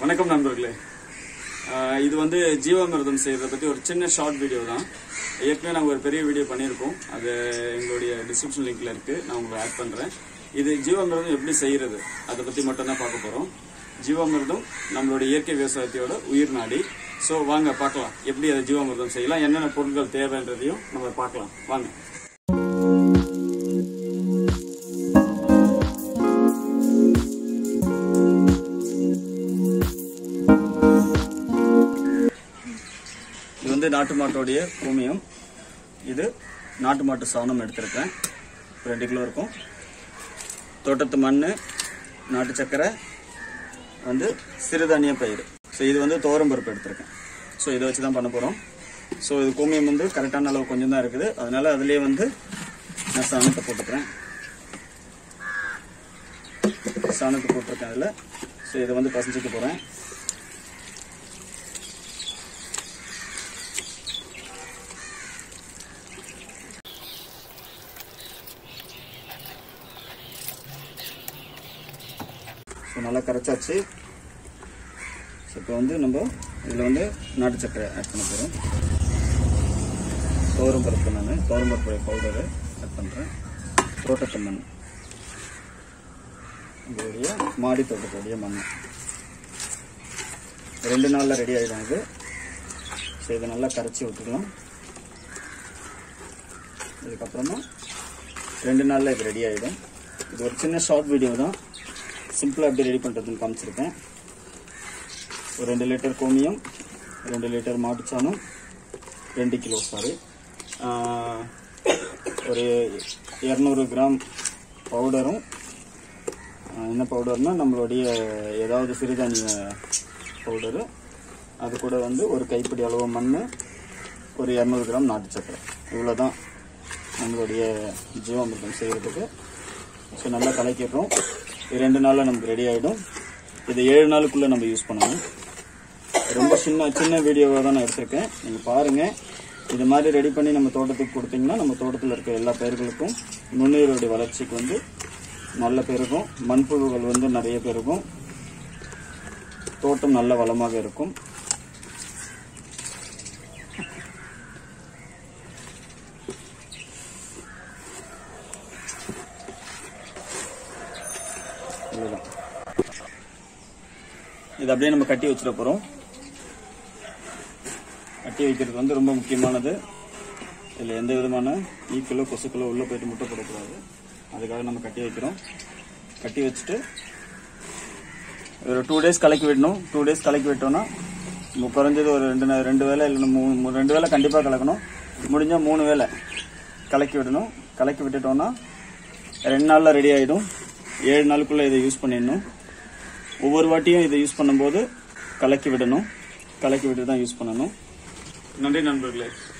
வணக்கம் நண்பர்களே ஆஹ் இது வந்து ஜீவாமிர்தம் செய்யறத பத்தி ஒரு சின்ன ஷார்ட் வீடியோ தான் ஏற்கனவே நாங்கள் ஒரு பெரிய வீடியோ பண்ணியிருக்கோம் அது எங்களுடைய டிஸ்கிரிப்ஷன் லிங்க்ல இருக்கு நான் உங்களுக்கு ஆட் பண்றேன் இது ஜீவாமிர்தம் எப்படி செய்யறது அதை பத்தி மட்டும் தான் பார்க்க போறோம் ஜீவாமிர்தம் நம்மளுடைய இயற்கை விவசாயத்தோட உயிர் நாடி ஸோ வாங்க பார்க்கலாம் எப்படி அதை ஜீவாமிர்தம் செய்யலாம் என்னென்ன பொருட்கள் தேவைன்றதையும் நம்ம பார்க்கலாம் வாங்க இது வந்து நாட்டு மாட்டோடைய கோமியம் இது நாட்டு மாட்டு சாணம் எடுத்திருக்கேன் ரெண்டு கிலோ இருக்கும் தோட்டத்து மண் நாட்டு சக்கரை வந்து சிறுதானிய பயிர் ஸோ இது வந்து துவரம் பருப்பு எடுத்திருக்கேன் ஸோ இதை வச்சு தான் பண்ண போகிறோம் ஸோ இது கோமியம் வந்து கரெக்டான அளவு கொஞ்சம் தான் இருக்குது அதனால அதுலேயே வந்து நான் சாணத்தை போட்டுக்கிறேன் சாணத்தை போட்டிருக்கேன் அதில் ஸோ இதை வந்து பசஞ்சிக்க போகிறேன் ஸோ நல்லா கரைச்சாச்சு ஸோ இப்போ வந்து நம்ம இதில் வந்து நாட்டு சக்கரை ஆட் பண்ண போகிறோம் தோரம் பருப்பு நான் தோரம் பருப்பு பவுடரு ஆட் பண்ணுறேன் தோட்டத்து மண் உங்களுடைய மாடி தோட்டத்துடைய மண் ரெண்டு நாளில் ரெடி ஆகிடும் இது ஸோ இதை நல்லா கரைச்சி விட்டுக்கலாம் இதுக்கப்புறமா ரெண்டு நாளில் இது ரெடி ஆகிடும் இது ஒரு சின்ன ஷார்ட் வீடியோ தான் சிம்பிளாக எப்படி ரெடி பண்ணுறதுன்னு காமிச்சிருக்கேன் ஒரு ரெண்டு லிட்டர் கோமியம் ரெண்டு லிட்டர் மாட்டுச்சாணம் ரெண்டு கிலோ சாரி ஒரு இரநூறு கிராம் பவுடரும் ஆஹ் என்ன பவுடர்னா நம்மளுடைய ஏதாவது சிறுதானிய பவுடரு அது கூட வந்து ஒரு கைப்பிடி அளவு மண் ஒரு இரநூறு கிராம் நாட்டு சக்கரை இவ்வளோ தான் நம்மளுடைய ஜீவாமிர்தம் செய்கிறதுக்கு ஸோ நல்லா கலக்கிடுறோம் இது ரெண்டு நாளில் நமக்கு ரெடி ஆகிடும் இது ஏழு நாளுக்குள்ளே நம்ம யூஸ் பண்ணணும் ரொம்ப சின்ன சின்ன வீடியோவாக தான் நான் எடுத்திருக்கேன் நீங்கள் பாருங்கள் இது மாதிரி ரெடி பண்ணி நம்ம தோட்டத்துக்கு கொடுத்தீங்கன்னா நம்ம தோட்டத்தில் இருக்க எல்லா பயிர்களுக்கும் நுண்ணுயிரோடைய வளர்ச்சிக்கு வந்து நல்ல பெருகும் மண்புழுகள் வந்து நிறைய பெருகும் தோட்டம் நல்ல வளமாக இருக்கும் இவ்வளவுதான். இது அப்படியே நம்ம கட்டி வச்சிட போறோம் கட்டி வைக்கிறது வந்து ரொம்ப முக்கியமானது இதில் எந்த விதமான ஈக்களோ கொசுக்களோ உள்ளே போயிட்டு முட்டை போடக்கூடாது அதுக்காக நம்ம கட்டி வைக்கிறோம் கட்டி வச்சுட்டு ஒரு டூ டேஸ் கலக்கி விடணும் டூ டேஸ் கலக்கி விட்டோம்னா மு- குறைஞ்சது ஒரு ரெண்டு நே- ரெண்டு வேளை இல்லைன்னா மூணு மூ- ரெண்டு வேளை கண்டிப்பாக கலக்கணும் முடிஞ்சால் மூணு வேளை கலக்கி விடணும் கலக்கி விட்டுட்டோம்னா ரெண்டு நாளில் ரெடி ஆகிடும் ஏழு நாளுக்குள்ளே இதை யூஸ் பண்ணிடணும் ஒவ்வொரு வாட்டியும் இதை யூஸ் பண்ணும்போது கலக்கி விடணும் கலக்கி விட்டு தான் யூஸ் பண்ணணும் நன்றி நண்பர்களே